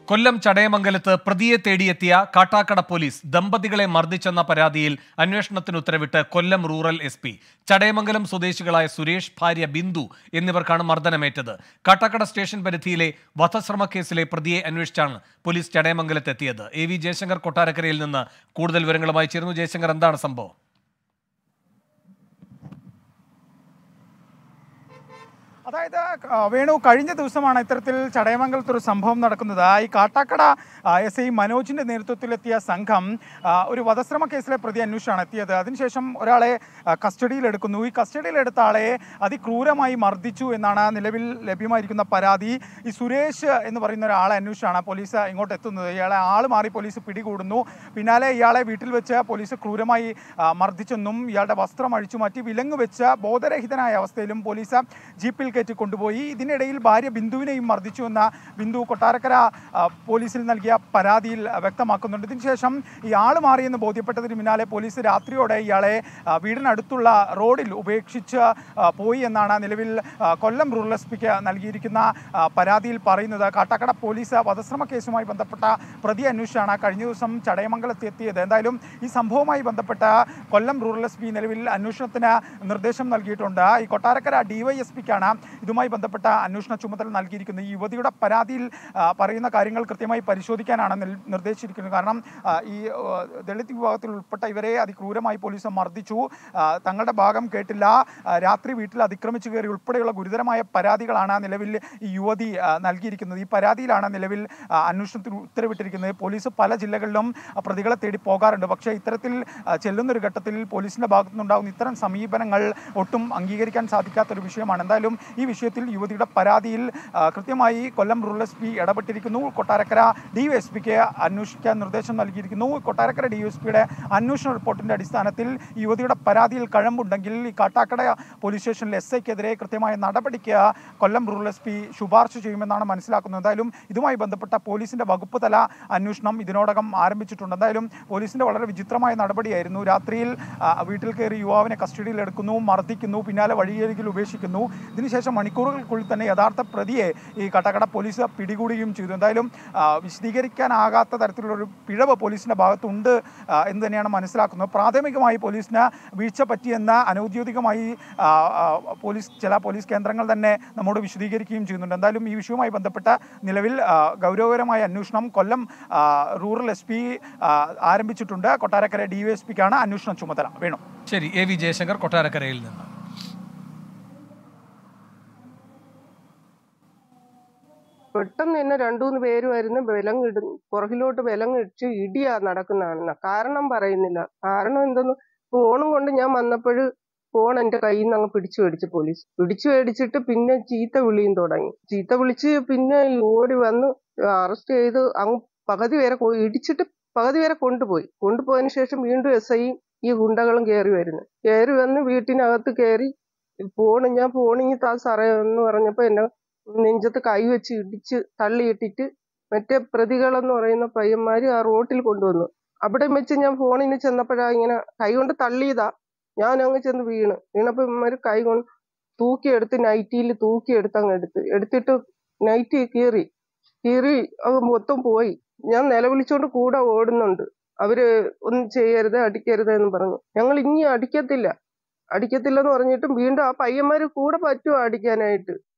കൊല്ലം ചടയമംഗലത്ത് പ്രതിയെ തേടിയെത്തിയ കാട്ടാക്കട പോലീസ് ദമ്പതികളെ മർദ്ദിച്ചെന്ന പരാതിയിൽ അന്വേഷണത്തിന് ഉത്തരവിട്ട് Kollam rural S P Chadayamangalam സ്വദേശികളായ സുരേഷ് ഭാര്യ ബിന്ദു എന്നിവർക്കാണ് മർദ്ദനമേറ്റത് കാട്ടാക്കട സ്റ്റേഷൻ പരിധിയിലെ വധശ്രമ കേസിലെ പ്രതിയെ അന്വേഷിച്ചാണ് പോലീസ് ചടയമംഗലത്തെത്തിയത് എ വി ജയശങ്കർ കൊട്ടാരക്കരയിൽ നിന്ന് കൂടുതൽ വിവരങ്ങളുമായി ചേരുന്നു ജയശങ്കർ എന്താണ് സംഭവം അതായത് ആ, വേണു കഴിഞ്ഞ ദിവസമാണ് ഇത്തരത്തിൽ ചടയമംഗലത്ത് ഒരു സംഭവം നടക്കുന്നത് ഈ കാട്ടാക്കട എസ് ഐ മനോജിന്റെ നേതൃത്വത്തിലെത്തിയ സംഘം ആ, ഒരു വധശ്രമ കേസിലെ പ്രതി അന്വേഷിച്ചാണ് എത്തിയത് അതിനുശേഷം ഒരാളെ ആ, കസ്റ്റഡിയിലെടുക്കുന്നു ഈ കസ്റ്റഡിയിലെടുത്ത ആളെ അതിക്രൂരമായി മർദ്ദിച്ചു എന്നാണ് നിലവിൽ ലഭ്യമായിരിക്കുന്ന പരാതി ഈ സുരേഷ് എന്ന് പറയുന്ന ഒരാളെ അന്വേഷിച്ചാണ് പോലീസ് ഇങ്ങോട്ട് എത്തുന്നത് ഇയാളെ ആൾ മാറി പോലീസ് പിടികൂടുന്നു പിന്നാലെ ഇയാളെ വീട്ടിൽ വെച്ച് പോലീസ് ക്രൂരമായി ആ, മർദ്ദിച്ചെന്നും ഇയാളുടെ വസ്ത്രം അഴിച്ചു മാറ്റി വിലങ്ങ് വെച്ച് ബോധരഹിതനായ അവസ്ഥയിലും പോലീസ് ജീപ്പിൽ കയറ്റി കൊണ്ടുപോയി ഇതിനിടയിൽ ഭാര്യ ബിന്ദുവിനെയും മർദ്ദിച്ചു എന്ന ബിന്ദു കൊട്ടാരക്കര ആ, പോലീസിൽ നൽകിയ പരാതിയിൽ ആ, വ്യക്തമാക്കുന്നുണ്ട് ഇതിനുശേഷം ഈ ആൾ മാറിയെന്ന് ബോധ്യപ്പെട്ടതിന് പിന്നാലെ പോലീസ് രാത്രിയോടെ ഇയാളെ ആ, വീടിനടുത്തുള്ള റോഡിൽ ഉപേക്ഷിച്ച് ആ, പോയി എന്നാണ് നിലവിൽ ആ, കൊല്ലം റൂറൽ എസ് പിക്ക് നൽകിയിരിക്കുന്ന ആ, പരാതിയിൽ പറയുന്നത് കാട്ടാക്കട പോലീസ് വധശ്രമ കേസുമായി ബന്ധപ്പെട്ട പ്രതി അന്വേഷിച്ചാണ് കഴിഞ്ഞ ദിവസം ചടയമംഗലത്ത് എത്തിയത് എന്തായാലും ഈ സംഭവവുമായി ബന്ധപ്പെട്ട കൊല്ലം റൂറൽ എസ് പി നിലവിൽ അന്വേഷണത്തിന് നിർദ്ദേശം നൽകിയിട്ടുണ്ട് ഈ കൊട്ടാരക്കര ഡിവൈഎസ്പിക്കാണ് ഇതുമായി ബന്ധപ്പെട്ട അന്വേഷണ ചുമതല നൽകിയിരിക്കുന്നത് ഈ യുവതിയുടെ പരാതിയിൽ ആ, പറയുന്ന കാര്യങ്ങൾ കൃത്യമായി പരിശോധിക്കാനാണ് നിൽ- നിർദ്ദേശിച്ചിരിക്കുന്നത് കാരണം ആ, ഈ ആ, ദളിത് വിഭാഗത്തിൽ ഉൾപ്പെട്ട ഇവരെ അതിക്രൂരമായി പോലീസ് മർദ്ദിച്ചു ആ, തങ്ങളുടെ ഭാഗം കേട്ടില്ല ആ, രാത്രി വീട്ടിൽ അതിക്രമിച്ചു കയറി ഉൾപ്പെടെയുള്ള ഗുരുതരമായ പരാതികളാണ് നിലവിൽ ഈ യുവതി ആ, നൽകിയിരിക്കുന്നത് ഈ പരാതിയിലാണ് നിലവിൽ ആ, അന്വേഷണത്തിന് ഉത്തരവിട്ടിരിക്കുന്നത് പോലീസ് പല ജില്ലകളിലും ആ, പ്രതികളെ തേടി പോകാറുണ്ട് പക്ഷേ ഇത്തരത്തിൽ ആ, ചെല്ലുന്നൊരു ഘട്ടത്തിൽ പോലീസിന്റെ ഭാഗത്തു നിന്നുണ്ടാകുന്ന ഇത്തരം സമീപനങ്ങൾ ഒട്ടും അംഗീകരിക്കാൻ സാധിക്കാത്തൊരു വിഷയമാണ് എന്തായാലും ഈ വിഷയത്തിൽ യുവതിയുടെ പരാതിയിൽ ആ, കൃത്യമായി കൊല്ലം റൂറൽ എസ് പി ഇടപെട്ടിരിക്കുന്നു കൊട്ടാരക്കര ഡി എസ് പിക്ക് അന്വേഷിക്കാൻ നിർദ്ദേശം നൽകിയിരിക്കുന്നു കൊട്ടാരക്കര ഡി എസ് പിയുടെ അന്വേഷണ റിപ്പോർട്ടിന്റെ അടിസ്ഥാനത്തിൽ ഈ യുവതിയുടെ പരാതിയിൽ കഴമ്പുണ്ടെങ്കിൽ ഈ കാട്ടാക്കട പോലീസ് സ്റ്റേഷനിൽ എസ് ഐക്കെതിരെ കൃത്യമായ നടപടിക്ക് കൊല്ലം റൂറൽ എസ് പി ശുപാർശ ചെയ്യുമെന്നാണ് മനസ്സിലാക്കുന്നത് എന്തായാലും ഇതുമായി ബന്ധപ്പെട്ട പോലീസിന്റെ വകുപ്പ് തല അന്വേഷണം ഇതിനോടകം ആരംഭിച്ചിട്ടുണ്ട് എന്തായാലും പോലീസിന്റെ വളരെ വിചിത്രമായ നടപടിയായിരുന്നു രാത്രിയിൽ ആ, വീട്ടിൽ കയറി യുവാവിനെ കസ്റ്റഡിയിൽ എടുക്കുന്നു മർദ്ദിക്കുന്നു പിന്നാലെ വഴിയരികിൽ ഉപേക്ഷിക്കുന്നു ഇതിനുശേഷം മണിക്കൂറുകൾക്കുള്ളിൽ തന്നെ യഥാർത്ഥ പ്രതിയെ ഈ കട്ടക്കട പോലീസ് പിടികൂടുകയും ചെയ്തു എന്തായാലും ആ, വിശദീകരിക്കാനാകാത്ത തരത്തിലുള്ള ഒരു പിഴവ് പോലീസിന്റെ ഭാഗത്തുണ്ട് ആ, എന്ന് തന്നെയാണ് മനസ്സിലാക്കുന്നത് പ്രാഥമികമായി പോലീസിന് വീഴ്ച പറ്റിയെന്ന് അനൗദ്യോഗികമായി ആ, ആ, പോലീസ് ചില പോലീസ് കേന്ദ്രങ്ങൾ തന്നെ നമ്മോട് വിശദീകരിക്കുകയും ചെയ്യുന്നുണ്ട് എന്തായാലും ഈ വിഷയവുമായി ബന്ധപ്പെട്ട നിലവിൽ ആ, ഗൗരവകരമായ അന്വേഷണം കൊല്ലം ആ, റൂറൽ എസ് പി ആരംഭിച്ചിട്ടുണ്ട് കൊട്ടാരക്കര ഡി വൈ എസ് പിക്കാണ് അന്വേഷണ ചുമതല വേണം ശരി എ വി ജയശങ്കർ കൊട്ടാരക്കരയിൽ നിന്ന് പെട്ടെന്ന് തന്നെ രണ്ടുമൂന്ന് പേര് വരുന്ന വിലങ്ങിട പുറകിലോട്ട് വിലങ്ങിടിച്ച് ഇടിയാ നടക്കുന്നതാണ് കാരണം പറയുന്നില്ല കാരണം എന്തെന്ന് ഫോണും കൊണ്ട് ഞാൻ വന്നപ്പോൾ ഫോൺ എന്റെ കയ്യിൽ നിന്ന് അങ്ങ് പിടിച്ചു മേടിച്ചു പോലീസ് പിടിച്ചു മേടിച്ചിട്ട് പിന്നെ ചീത്ത വിളിയും തുടങ്ങി ചീത്ത വിളിച്ച് പിന്നെ ഓടി വന്ന് അറസ്റ്റ് ചെയ്ത് അങ്ങ് പകുതി വരെ കൊ- ഇടിച്ചിട്ട് പകുതി വരെ കൊണ്ടുപോയി കൊണ്ടുപോയതിന് ശേഷം വീണ്ടും എസ് ഐയും ഈ ഗുണ്ടകളും കയറി വരുന്നു കയറി വന്ന് വീട്ടിനകത്ത് കയറി ഫോണ് ഞാൻ ഫോണിങ് താ സാറേ എന്ന് പറഞ്ഞപ്പോ എന്നെ നെഞ്ചത്ത് കൈവച്ച് ഇടിച്ച് തള്ളിയിട്ടിട്ട് മറ്റേ പ്രതികളെന്ന് പറയുന്ന പയ്യന്മാര് ആ റോട്ടിൽ കൊണ്ടുവന്നു അവിടെ വെച്ച് ഞാൻ ഫോണിന് ചെന്നപ്പോഴാ ഇങ്ങനെ കൈ കൊണ്ട് തള്ളിയതാ ഞാൻ അങ്ങ് ചെന്ന് വീണ് വീണപ്പോ ഇവന്മാര് കൈ കൊണ്ട് തൂക്കിയെടുത്ത് നൈറ്റിയിൽ തൂക്കിയെടുത്ത് അങ്ങ് എടുത്ത് എടുത്തിട്ട് നൈറ്റി കീറി കീറി അത് മൊത്തം പോയി ഞാൻ നിലവിളിച്ചോണ്ട് കൂടെ ഓടുന്നുണ്ട് അവര് ഒന്നും ചെയ്യരുത് അടിക്കരുത് എന്ന് പറഞ്ഞു ഞങ്ങൾ ഇനി അടിക്കത്തില്ല അടിക്കത്തില്ലെന്ന് പറഞ്ഞിട്ടും വീണ്ടും ആ പയ്യന്മാര് കൂടെ പറ്റുമോ അടിക്കാനായിട്ട്